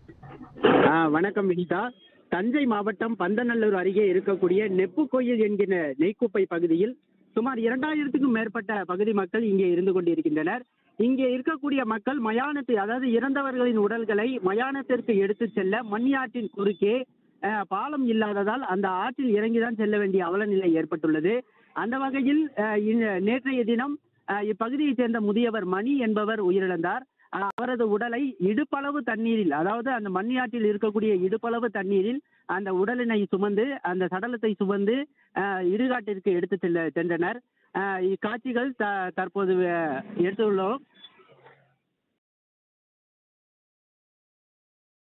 ஆ, வணக்கம் வினிதா தஞ்சை மாவட்டம் பந்தநல்லூர் அருகே இருக்கக்கூடிய நெப்புக்கோயில் என்கிற நெய்க்குப்பை பகுதியில் சுமார் இரண்டாயிரத்துக்கும் மேற்பட்ட பகுதி மக்கள் இங்கே இருந்து கொண்டிருக்கின்றனர் இங்கே இருக்கக்கூடிய மக்கள் மயானத்தை அதாவது இறந்தவர்களின் உடல்களை மயானத்திற்கு எடுத்து செல்ல மண்ணியாற்றின் குறுக்கே ஆ, பாலம் இல்லாததால் அந்த ஆற்றில் இறங்கிதான் செல்ல வேண்டிய அவலநிலை ஏற்பட்டுள்ளது அந்த வகையில் ஆ, இந்த- நேற்றைய தினம் ஆ, இப்பகுதியைச் சேர்ந்த முதியவர் மணி என்பவர் உயிரிழந்தார் ஆ, அவரது உடலை இடுப்பளவு தண்ணீரில் அதாவது அந்த மண்ணியாற்றில் இருக்கக்கூடிய இடுப்பளவு தண்ணீரில் அந்த உடலினை சுமந்து அந்த சடலத்தை சுமந்து ஆ, இடுகாட்டிற்கு எடுத்து செல்ல சென்றனர் ஆ, இக்காட்சிகள் த தற்போது ஆ, எடுத்துள்ளோம்